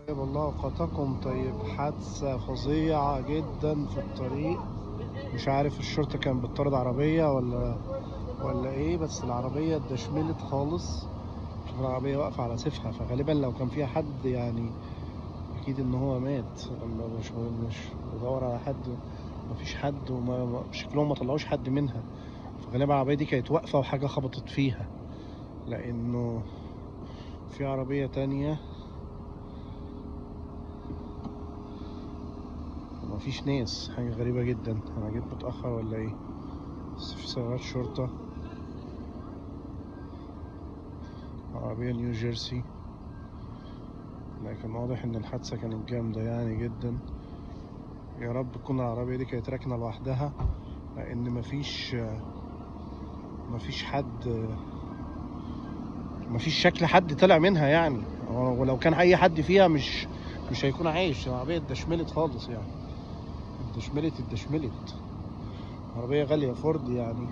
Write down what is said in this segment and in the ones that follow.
طيب الله اوقاتكم طيب حادثة فظيعة جدا في الطريق مش عارف الشرطة كانت بتطارد عربية ولا ولا ايه بس العربية اتدشملت خالص شوف العربية واقفة على سيفها فغالبا لو كان فيها حد يعني اكيد ان هو مات لما مش مش بدور على حد مفيش حد وما ما- شكلهم ما طلعوش حد منها فغالبا العربية دي كانت واقفة وحاجة خبطت فيها لانه في عربية تانية مفيش ناس حاجة غريبة جدا أنا جيت متأخر ولا إيه بس في سيارات شرطة عربية نيو جيرسي لكن واضح إن الحادثة كانت جامدة يعني جدا يا رب تكون العربية دي كانت راكنة لوحدها لأن مفيش مفيش حد مفيش شكل حد طلع منها يعني ولو كان أي حد فيها مش مش هيكون عايش العربية اتدشملت خالص يعني اتدشملت اتدشملت عربية غالية فورد يعني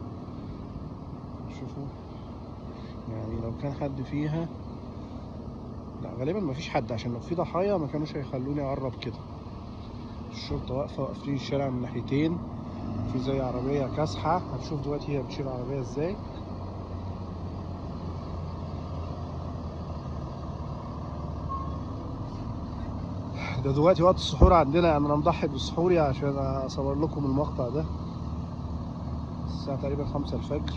شوفوا يعني لو كان حد فيها لا غالبا مفيش حد عشان لو في ضحايا ما كانوش هيخلوني اقرب كده الشرطة واقفة واقفين الشارع من ناحيتين في زي عربية كاسحة هتشوف دلوقتي هي بتشيل العربية ازاي ده دلوقتي وقت السحور عندنا يعني انا مضحي بالسحوري عشان اصور لكم المقطع ده الساعة تقريبا خمسة الفجر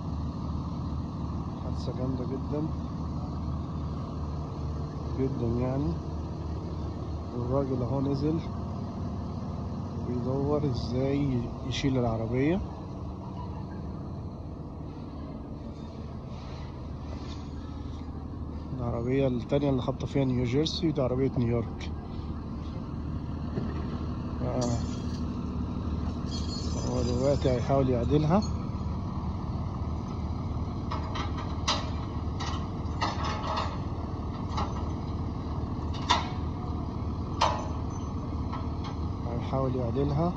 حادثة جامدة جدا جدا يعني والراجل اهو نزل بيدور ازاي يشيل العربية العربية التانية اللي خبطة فيها نيو جيرسي ودي عربية نيويورك آه. هو دلوقتي هيحاول يعدلها هيحاول يعدلها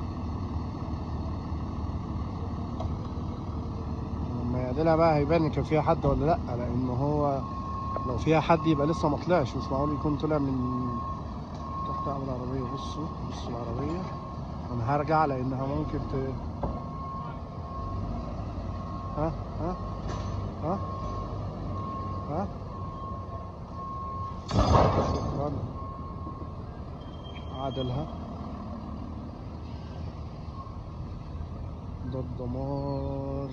لما يعدلها بقى هيبان إن كان فيها حد ولا لأ لأن هو لو فيها حد يبقى لسه ما طلعش مش معقول يكون طلع من تحت أمر العربية بصوا بصوا العربية أنا هرجع لأنها ممكن ت ها ها ها ها شكرا عدلها ده الدمار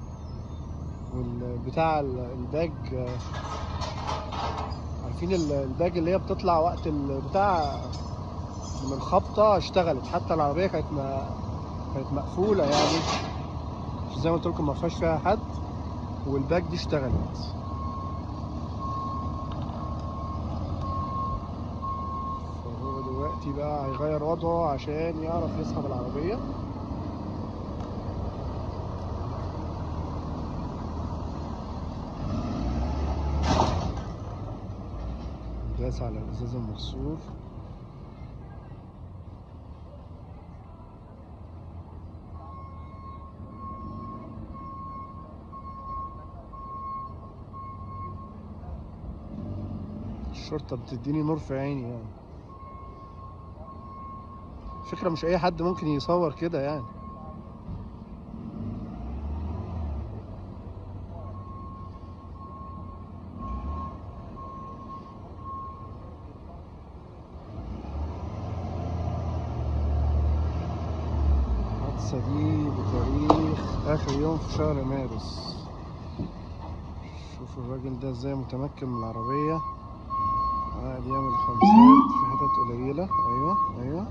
والبتاع ال- الباج آه، عارفين ال- الباج اللي هي بتطلع وقت البتاع من الخبطة اشتغلت حتى العربية كانت ما كانت مقفولة يعني زي ما قلت لكم ما فيهاش فيها حد والباج دي اشتغلت فهو دلوقتي بقى هيغير وضعه عشان يعرف يسحب العربية داس على الازاز المكسور الشرطة بتديني نور في عيني يعني فكرة مش أي حد ممكن يصور كده يعني الحادثة دي بتاريخ آخر يوم في شهر مارس شوف الراجل ده ازاي متمكن من العربية قاعد يعمل خمسات في حتت قليلة أيوة أيوة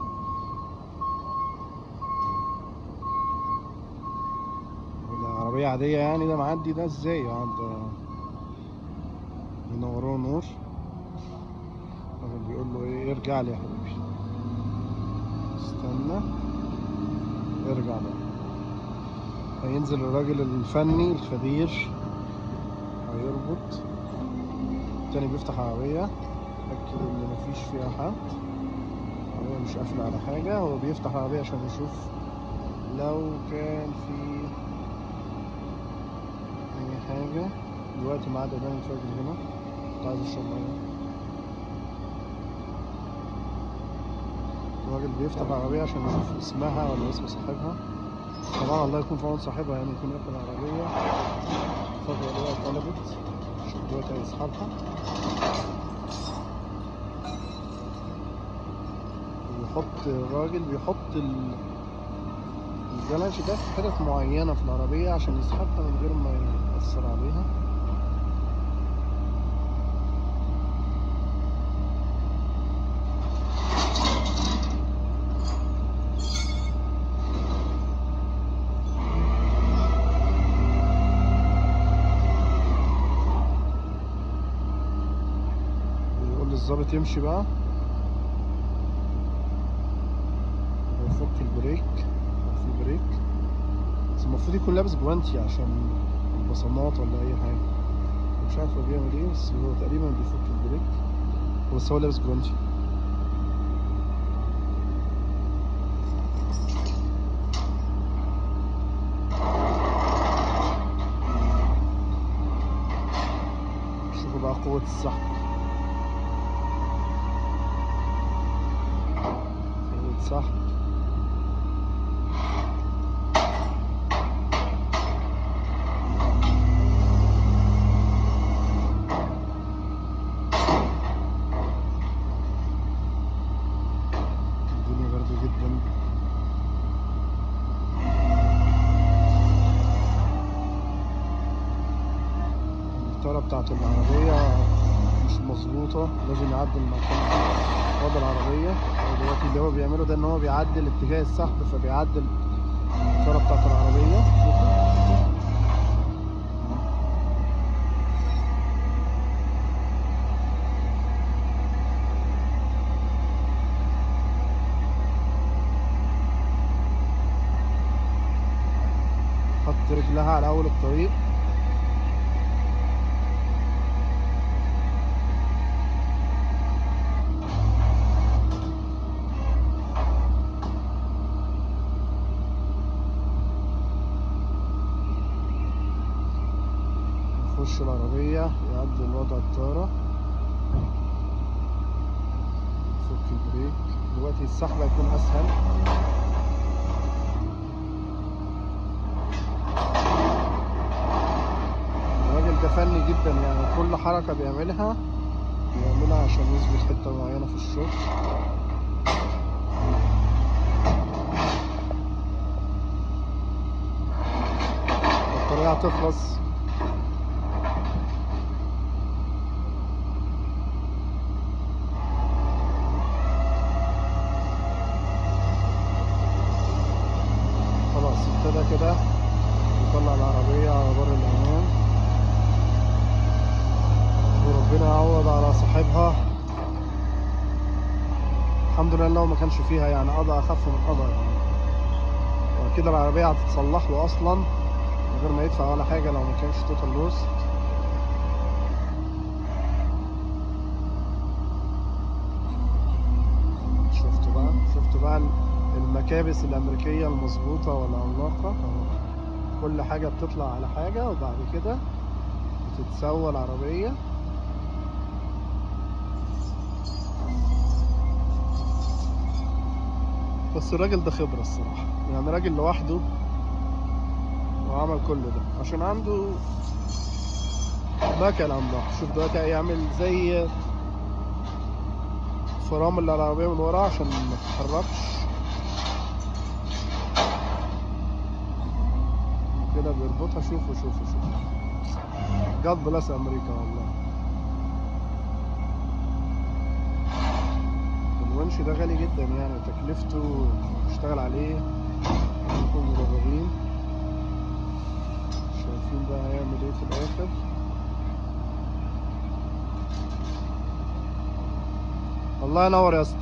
وده عربية عادية يعني ده معدي ده ازاي قاعد ينوروه نور الراجل بيقول له ايه ارجع لي يا حبيبي استنى ارجع بقى هينزل الراجل الفني الخبير هيربط التاني بيفتح العربية يتأكد إن مفيش فيها حد العربية مش قافلة على حاجة هو بيفتح العربية عشان يشوف لو كان في أي حاجة دلوقتي معاد أذان الفجر هنا كنت عايز أشرب مية الراجل بيفتح العربية عشان يشوف اسمها ولا اسم صاحبها طبعا الله يكون في عون صاحبها يعني يكون راكب العربية فجأة لقاها اتقلبت شوف دلوقتي هيسحبها بيحط الراجل بيحط ال- الجلاش ده في حتت معينة في العربية عشان يسحبها من غير ما يأثر عليها يقول للظابط يمشي بقى ويفك البريك لو في بريك بس المفروض يكون لابس جوانتي عشان البصمات ولا اي حاجه مش عارف هو بيعمل ايه بس هو تقريبا بيفك البريك بس هو لابس جوانتي شوفوا بقى قوة السحب قوة سحب الدنيا باردة جدا الإطارة بتاعت العربية مش مظبوطة لازم يعدل مكان وضع العربية هو دلوقتي اللي هو بيعمله ده إن هو بيعدل اتجاه السحب فبيعدل الإطارة بتاعت العربية حط رجلها على أول الطريق يخش العربية يعدل وضع الطارة يفك البريك دلوقتي السحب هيكون أسهل الراجل ده فني جدا يعني كل حركة بيعملها بيعملها عشان يثبت حتة معينة في الشغل البطارية هتخلص خلاص ابتدى كده يطلع العربية على بر الأمان وربنا يعوض على صاحبها الحمد لله لو ما كانش فيها يعني قضى أخف من قضى يعني وكده العربية هتتصلح له أصلا من غير ما يدفع ولا حاجة لو ما كانش توتال لوس شفتوا بقى شفتوا بقى المكابس الأمريكية المظبوطة والعملاقة أهو. كل حاجة بتطلع على حاجة وبعد كده بتتسوى العربية بس الراجل ده خبرة الصراحة يعني راجل لوحده وعمل كل ده عشان عنده مكن عملاق شوف دلوقتي هيعمل زي فرامل على العربية من ورا عشان ما تتحركش كده بيربطها شوفوا شوفوا شوفوا جاد بلاس امريكا والله الونش ده غالي جدا يعني تكلفته اشتغل عليه نكون مجربين شايفين بقى هيعمل ايه في الاخر الله ينور يا اسطى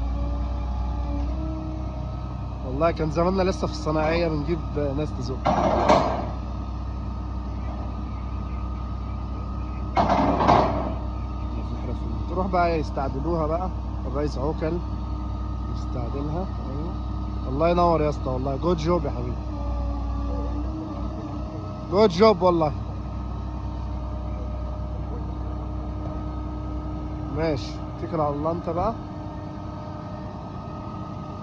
والله كان زماننا لسه في الصناعية بنجيب ناس تزق تروح بقى يستعدلوها بقى الرئيس عوكل يستعدلها ايوه الله ينور يا اسطى والله جود جوب يا حبيبي جود جوب والله ماشي اتكل على الله انت بقى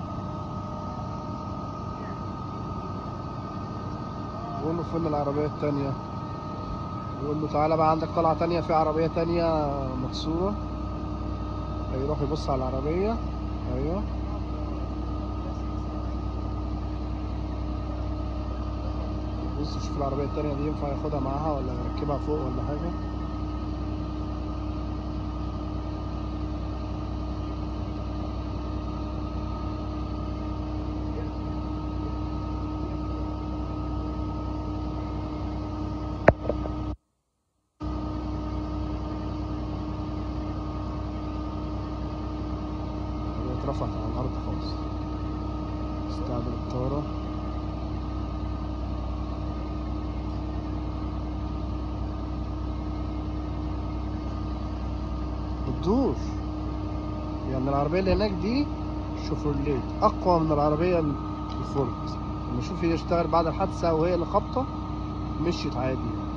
له فين العربية التانية يقول له تعالى بقى عندك طلعة تانية في عربية تانية مكسورة يروح يبص على العربية ايوه بص شوف العربية التانية دي ينفع ياخدها معاها ولا يركبها فوق ولا حاجة هي اترفعت على الأرض خالص استعمل الطارة بتدور يعني العربية اللي هناك دي شوفرليت أقوى من العربية الفورد لما شوف هي اشتغل بعد الحادثة وهي اللي خابطة مشيت عادي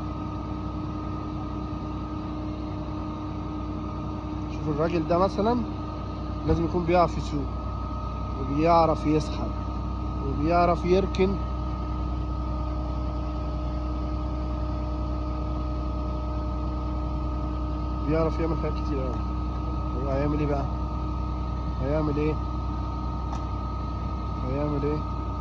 شوف الراجل ده مثلا لازم يكون بيعرف يسوق وبيعرف يسحب وبيعرف يركن بيعرف يعمل حاجات كتير قوي هو هيعمل ايه بقى هيعمل ايه هيعمل ايه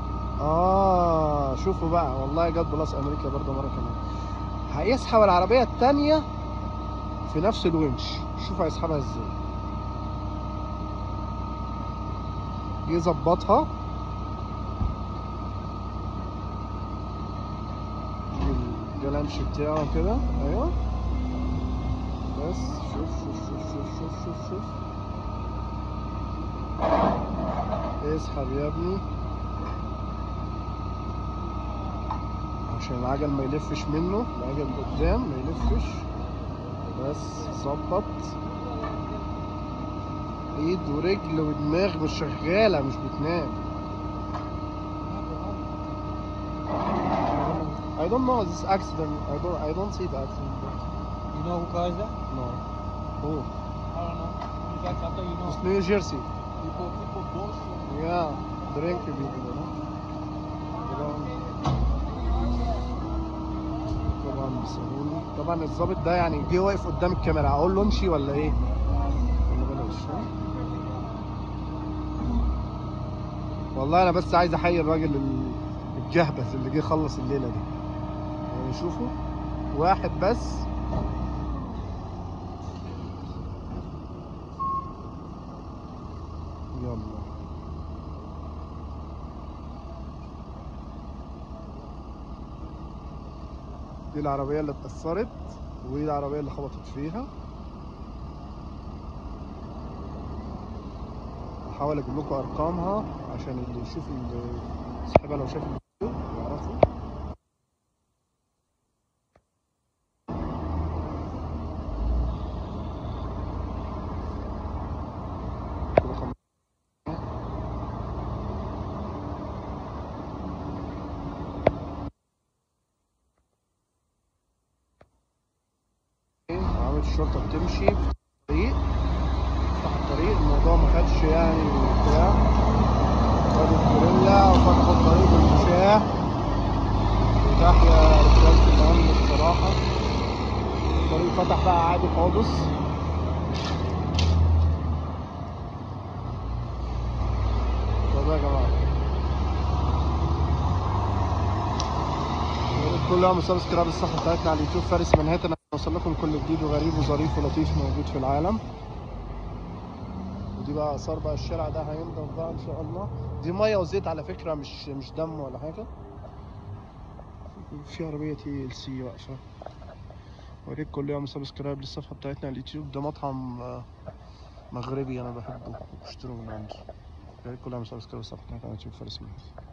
اه شوفوا بقى والله جت بلاس امريكا برضه مره كمان هيسحب العربيه التانية في نفس الونش شوف هيسحبها ازاي يظبطها الجلانش بتاعه كده ايوه بس شوف شوف شوف شوف شوف شوف شوف اسحب يا ابني عشان العجل ما يلفش منه العجل قدام ما يلفش بس ظبط ايد ورجل ودماغ مش شغاله مش بتنام I don't know this accident. I don't. I don't see the accident. But You know who caused that? no. Oh, I don't know. You guys after you know. it's New Jersey. People, people bullshit. Yeah, drink people. You know? طبعا طبعا بيسألوني طبعا الظابط ده يعني جه واقف قدام الكاميرا اقول له امشي ولا ايه؟ ولا بلاش ها؟ والله انا بس عايز احيي الراجل ال- الجهبذ اللي جه خلص الليله دي يعني شوفوا واحد بس يلا دي العربية اللي اتأثرت ودي العربية اللي خبطت فيها هحاول اجيب لكم ارقامها عشان اللي يشوف ال- صاحبها لو شاف الفيديو يعرفوا رقم عامل الشرطة بتمشي في الطريق فتح الطريق الموضوع ما خدش يعني بتاع خدوا الجوريلا وفتحوا الطريق بالمشاة وتحيا رجالة الأمن الصراحة الطريق فتح بقى عادي خالص طب يا جماعة يا ريت كل يوم سبسكرايب الصفحة بتاعتنا على اليوتيوب فارس منهاتن عشان يوصل لكم كل جديد وغريب وظريف ولطيف موجود في العالم ودي بقى اثار بقى الشارع ده هينضف بقى ان شاء الله دي ميه وزيت على فكره مش مش دم ولا حاجه في عربيه تي ال سي واقفه وريك كل يوم سبسكرايب للصفحه بتاعتنا على اليوتيوب ده مطعم آه، مغربي انا بحبه اشتروا من عنده يا ريت كل يوم سبسكرايب للصفحه بتاعتنا على اليوتيوب فارس منهاتن